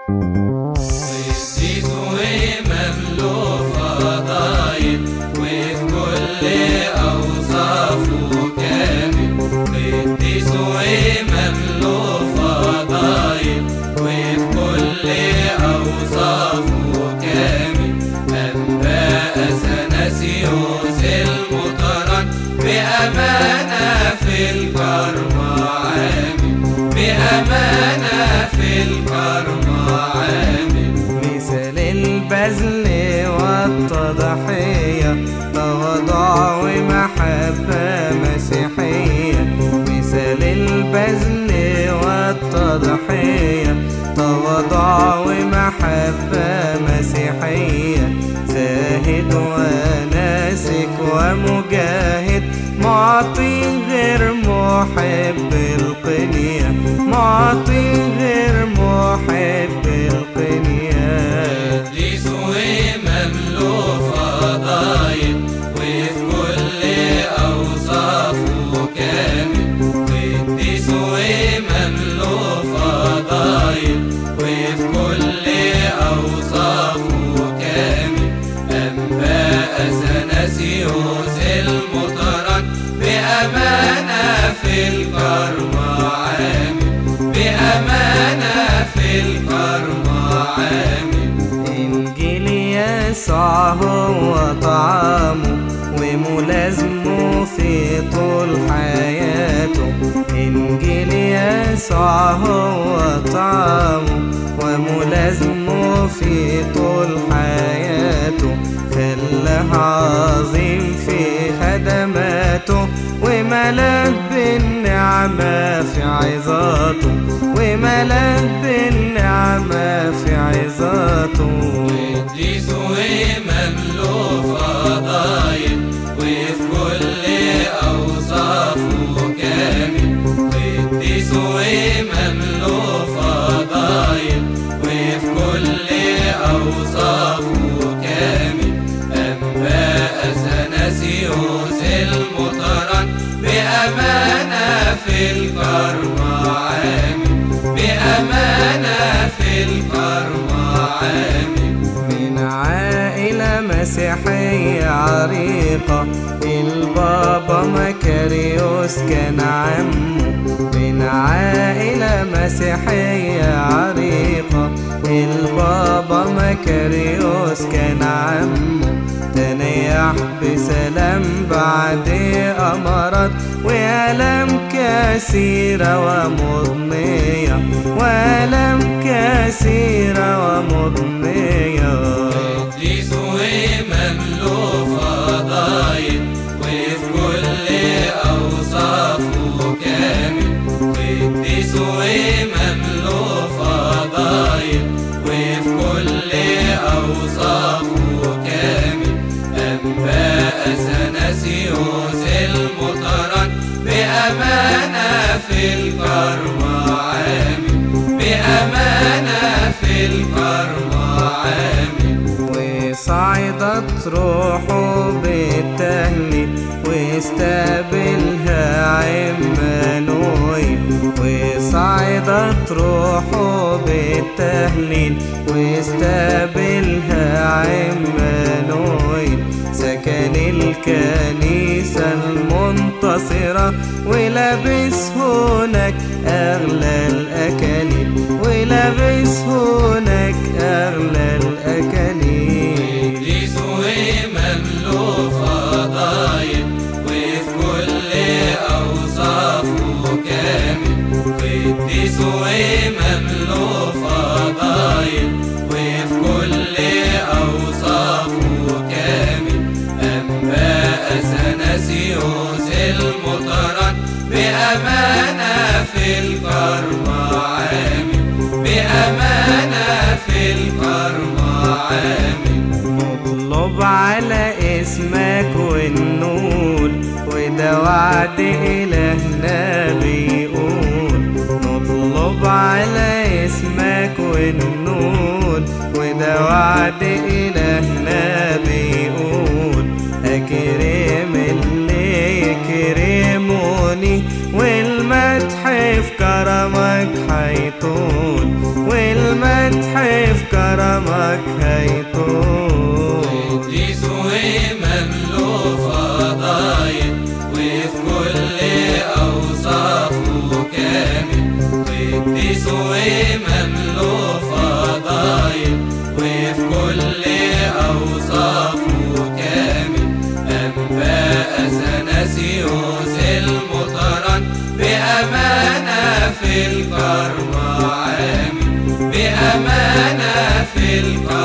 قديس ومملوء فضايل وفي كل أوصافه كامل قديس ومملوء فضايل وفي كل أوصافه كامل أنباء سنسيوس المطرد بأمانة في الكرم عامل بأمانة في الكرم عامل مثل البذل والتضحية تواضع ومحبة مسيحية مثل البذل والتضحية تواضع ومحبة مسيحية زاهد وناسك ومجاهد معطي غير محب القنية معطي غير محب القنية قديس ومملوء فضايل وفي كل أوصافه كامل قديس ومملوء فضايل وفي كل أوصافه كامل أنباء سنسيوس المطرد بأمانة في الكرم عامل بأمانة في الكرم عامل إنجيل يسوع هو طعامه وملازمه في طول حياته إنجيل يسوع هو طعامه وملازمه في طول حياته خلاه عظيم في خدماته وملاه بالنعمة في عظاته وملاه بالنعمة في عظاته قديس ومملوء فضايل وفي كل أوصافه كامل قديس ومملوء فضايل وفي كل أوصافه كامل أنباء سنسيوس المطرد بأمانة في الكرم عامل بأمانة في الكرم عامل من عائلة مسيحية عريقة البابا مكاريوس كان عمه من عائلة مسيحية عريقة البابا مكاريوس كان عمه تنيح بسلام بعد أمرت وألم كثيرة ومضنية وألم كثيرة ومضنية قديس ومملوء فضايل وفي كل أوصافه كامل قديس ومملوء فضايل وفي كل أوصافه كامل أنباء سنسيوس المطرد بأمانة في الكرم عامل بأمانة في الكرم عامل وصعدت روحه بالتهليل واستقبلها عمانويل وصعدت روحه بالتهليل واستقبلها عمانويل سكن الكنيسة المنتصرة ولابس هناك أغلى الأكاليل ولابس هناك أغلى الأكاليل قديس ومملوء فضايل وفي كل أوصافه كامل قديس ومملوء فضايل وفي كل أوصافه كامل أنباء سنسيوس المطرد بأمانة في الكرم عامل بأمانة في الكرم عامل نطلب على اسمك والنور وده وعد إلهنا بيقول نطلب على اسمك والنور وده وعد إلهنا بيقول أكرم اللي يكرموني والمدح في كرمك حيطول والمدح والمدح في كرمك هيطول قديس ومملوء فضايل وفي كل أوصافه كامل قديس ومملوء فضايل وفي كل أوصافه كامل أنباء سنسيوس المطران بأمانة في الكرم عامل بأمانة في الكرم